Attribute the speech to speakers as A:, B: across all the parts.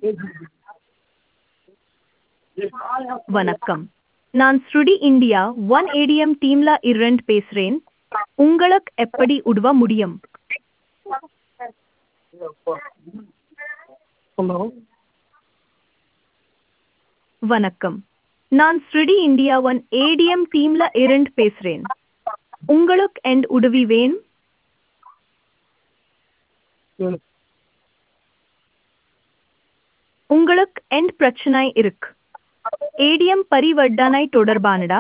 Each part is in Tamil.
A: வணக்கம் நான் ஸ்ருடி இந்தியா ஒன் ஏடிஎம் டீம்ல இருந்து பேசுறேன் உங்களுக்கு எப்படி உதவ முடியும்
B: ஹலோ
A: வணக்கம் நான் ஸ்ருடி இந்தியா ஒன் ஏடிஎம் டீம்ல இருந்து பேசுறேன் உங்களுக்கு என் உதவி வேணும்
B: சரி
A: உங்களுக்கு என் பிரச்சனை இருக்கு ஏடிஎம் பரிவர்த்தனை தொடர்பானடா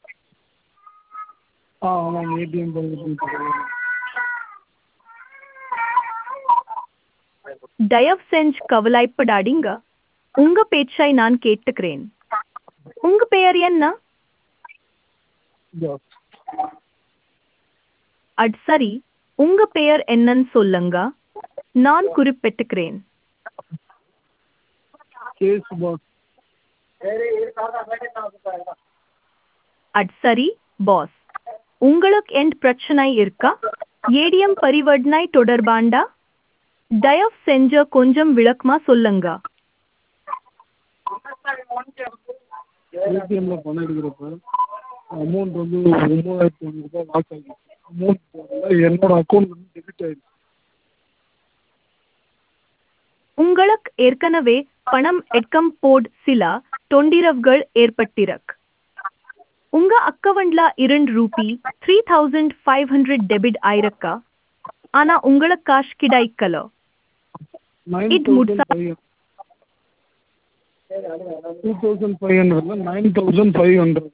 B: ஆ ஆமாம் ஏடிஎம் பண்ணிட்டு
A: தயவு செஞ்சு கவலைப்படாதீங்க உங்க பேச்சை நான் கேட்டுக்கிறேன் உங்க பெயர் என்ன அது சரி உங்க பெயர் என்னன்னு சொல்லுங்க நான் குறிப்பிட்டுக்கிறேன்
B: கேஸ் பாஸ்
A: அது சரி பாஸ் உங்களுக்கு என் பிரச்சனை இருக்கா ஏடிஎம் பரிவர்த்தனை தொடர்பாண்டா தயவு செஞ்ச கொஞ்சம் விளக்கமா சொல்லுங்க
B: ஏடிஎம்ல பணம் எடுக்கிறப்ப அமௌண்ட் வந்து ஒம்பதாயிரத்தி ஐநூறுபா லாஸ் ஆகிடுச்சு அமௌண்ட் போகல என்னோட அக்கௌண்ட் வந்து டெபிட் ஆயிடுச்சு
A: உங்களுக்கு ஏற்கனவே பணம் எடுக்கும் போட் சில தொண்டிரவுகள் ஏற்பட்டிருக்கு உங்க அக்கவுண்ட்ல இரண்டு rupee three thousand five hundred debit ஆயிருக்கா ஆனா உங்களுக்கு காசு கிடைக்கல
B: நைன்
A: இது முடிச்சா-
B: thousand five two thousand five ஹண்ட்ரட்ல நைன் தௌசண்ட் ஃபைவ் ஹண்ட்ரட்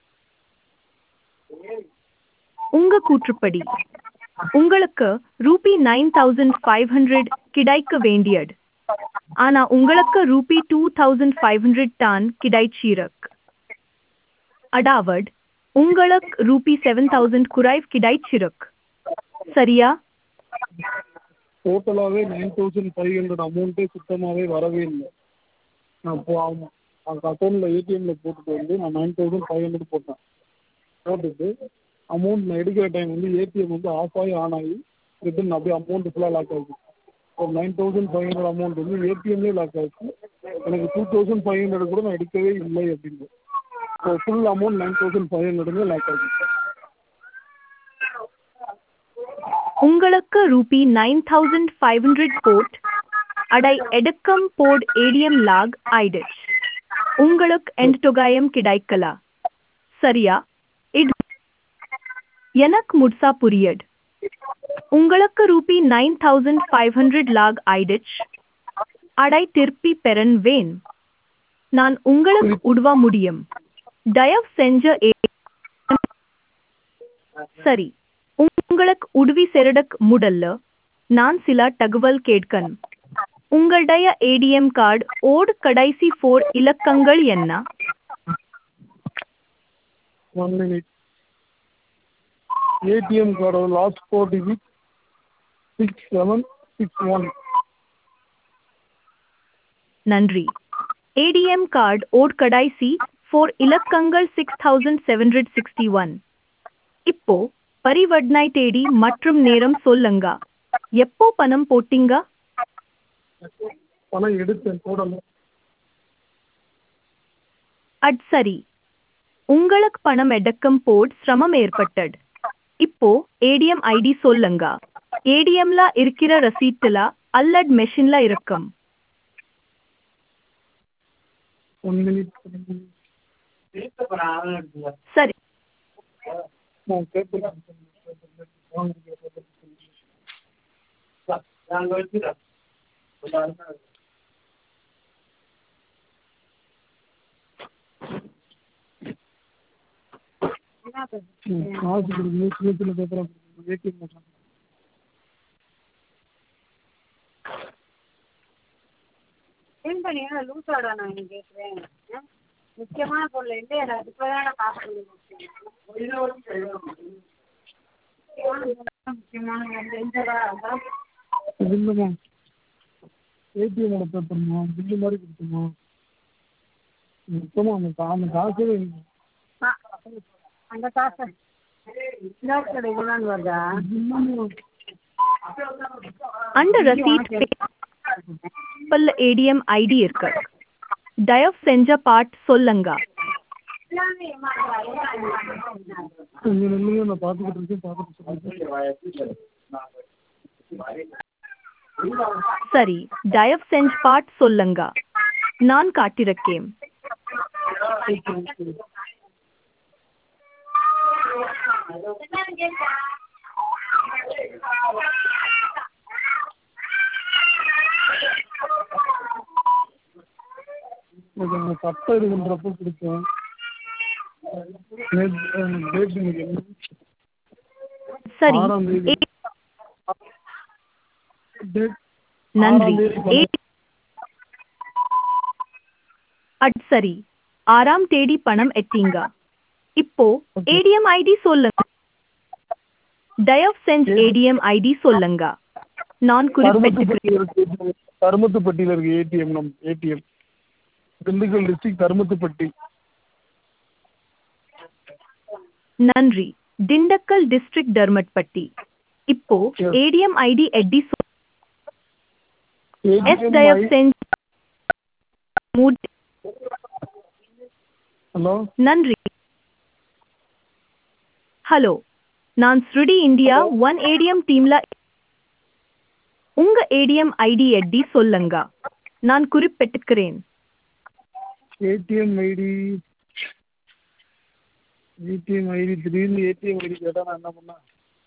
A: உங்க கூற்றுப்படி உங்களுக்கு rupee nine thousand five hundred கிடைக்க வேண்டியது ஆனா உங்களுக்கு rupee two thousand five hundred தான் கிடைச்சிருக்கு அதாவது உங்களுக்கு ரூபி செவன் தௌசண்ட் குறைவு கிடைச்சிருக்கு சரியா
B: டோட்டலாகவே நைன் தௌசண்ட் ஃபைவ் ஹண்ட்ரட் அமௌண்ட்டே சுத்தமாகவே வரவே இல்லை நான் இப்போ ஆமாம் அந்த அக்கௌண்ட்டில் ஏடிஎம்மில் போட்டுட்டு வந்து நான் நைன் தௌசண்ட் ஃபைவ் ஹண்ட்ரட் போட்டேன் போட்டுட்டு அமௌண்ட் நான் எடுக்கிற டைம் வந்து ஏடிஎம் வந்து ஆஃப் ஆகி ஆன் ஆகி ரிட்டன் அப்படியே அமௌண்ட் ஃபுல்லாக லாக் ஆகிடுச்சு ஒரு nine thousand five hundred amount வந்து ஏடிஎம்லேயே லாக் ஆகிடுச்சு எனக்கு டூ தௌசண்ட் ஃபைவ் ஹண்ட்ரட் கூட நான் எடுக்கவே இல்லை அப்படின்னு so full amount nine thousand five ஹண்ட்ரடுமே லாக் ஆகிடுச்சு
A: உங்களுக்கு rupee nine thousand five hundred போட் அடை எடுக்கம் போட் ஏடிஎம் லாக் ஆயிடுச்சு உங்களுக்கு எந்த தொகையும் கிடைக்கல சரியா இது எனக்கு முட்சா புரியட் உங்களுக்கு rupee nine thousand five hundred lock ஆயிடுச்சு அடை திருப்பி பெறன் வேன் நான் உங்களுக்கு உதவ முடியும் தயவு செஞ்ச ஏ- சரி உங்களுக்கு உதவி செரடக் முடல்ல நான் சில தகவல் கேட்கணும் உங்களுடைய ஏடிஎம் கார்டு ஓடு கடைசி ஃபோர் இலக்கங்கள் என்ன
B: ஒன் மினிட் ஏடிஎம் கார்டோட last four digit six seven six one
A: நன்றி ஏடிஎம் கார்டு ஓட் கடைசி ஃபோர் இலக்கங்கள் six thousand seven hundred sixty one இப்போ பரிவர்த்தனை தேதி மற்றும் நேரம் சொல்லுங்க எப்போ பணம் போட்டீங்க
B: பணம் எடுத்தேன் போடல
A: அட் சரி உங்களுக்கு பணம் எடுக்கும் போட் சிரமம் ஏற்பட்டது இப்போ ஏடிஎம் ஐடி சொல்லுங்க ஏடிஎம்ல இருக்கிற ரசீட்டுல அல்லட் மெஷின்ல இருக்கும்
B: ஒன் மினிட்
A: சரி
B: நான் கேட்பேன் காசு கொடுங்க சின்ன சின்ன பேப்பராக ஏடிஎம்
C: ஏன் பண்ணியா லூசாடா நான் இங்கே கேட்குறேன் ஆ? முக்கியமான பொருள் இல்லை எனக்கு இப்போ தான் காசு பண்ணி கொடுத்தேன் முக்கியமான பொருள் எந்தடா அதான்
B: இல்லைம்மா ஏடிஎம்மோட பேப்பர்மா பில்லு மாதிரி கொடுத்துமா மொத்தமாக அந்த கா- அந்த காசே எனக்கு
C: ஆ, அந்த காசை இன்னொரு கடை கொண்டாந்து வருதா
A: அந்த ரசீட் மல்டிப்பல் ஏடிஎம் ஐடி இருக்கு தயவு செஞ்ச பாட் சொல்லுங்க
C: எல்லாமே ஏமாத்துறாங்க
B: கொஞ்சம் நில்லுங்க நான் பார்த்துக்கிட்டு இருக்கேன் பார்த்துட்டு சொல்லுங்க
A: சரி தயவு செஞ்ச பாட் சொல்லுங்க நான் காட்டிருக்கேன்
B: எனக்கு அந்த சட்டை எடுக்கின்றப்ப பிடிக்கும் டேட் இன்னைக்கு என்ன
A: சரி
B: ஆறாம் தேதி.
A: ஏ-
B: டேட்
A: நன்றி
B: ஆறாம் தேதி
A: ஏ- அட் சரி ஆறாம் தேதி பணம் எட்டீங்க இப்போ ஏடிஎம் ஐடி சொல்லுங்க தயவு செஞ்சு ஏடிஎம் ஐடி சொல்லுங்க நான் குறிப்பிட்டிருக்கிறேன்
B: கருமத்துப்பட்டியில் இருக்கு கருமத்துப்பட்டியில் இருக்கு ஏடிஎம் நம் ஏடிஎம் திண்டுக்கல் டிஸ்ட்ரிக்ட் கருமத்துப்பட்டி
A: நன்றி திண்டக்கல் டிஸ்ட்ரிக்ட் தர்மட்பட்டி இப்போ
B: Yes.
A: ஏடிஎம் ஐடி எட்டி சொல்- எஸ்
B: ATM
A: தயவு
B: ஐ-
A: செஞ்சு மூடி
B: ஹலோ
A: நன்றி ஹலோ நான் ஸ்ருடி இந்தியா ஒன் ஏடிஎம் டீம்ல உங்க ஏடிஎம் ஐடி எட்டி சொல்லுங்க நான் குறிப்பிட்டிருக்கிறேன்
B: ஏடிஎம் ஐடி ஏடிஎம் ஐடி திடீர்னு ஏடிஎம் ஐடி கேட்டால் நான் என்ன பண்ணேன்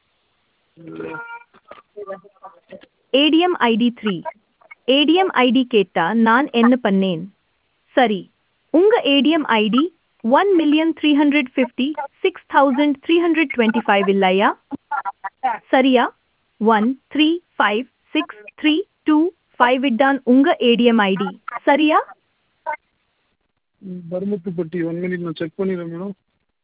A: ATM ID three ATM ID கேட்டா நான் என்ன பண்ணேன் சரி உங்க ATM ID one million three hundred fifty six thousand three hundred twenty five இல்லையா சரியா one three five six three two five இட்டான் உங்க ஏடிஎம் ஐடி சரியா
B: ம், தருமத்துப்பட்டி ஒன் மினிட் நான் செக் பண்ணிடுறேன் மேடம்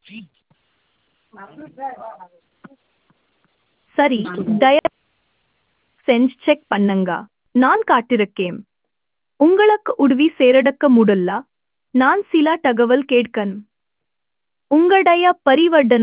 A: சரி தயவு செஞ்சு செக் பண்ணுங்க நான் காட்டிருக்கேன் உங்களுக்கு உதவி சேரடக்க முடியல நான் சில தகவல் கேட்கணும் உங்களுடைய பரிவர்த்தனை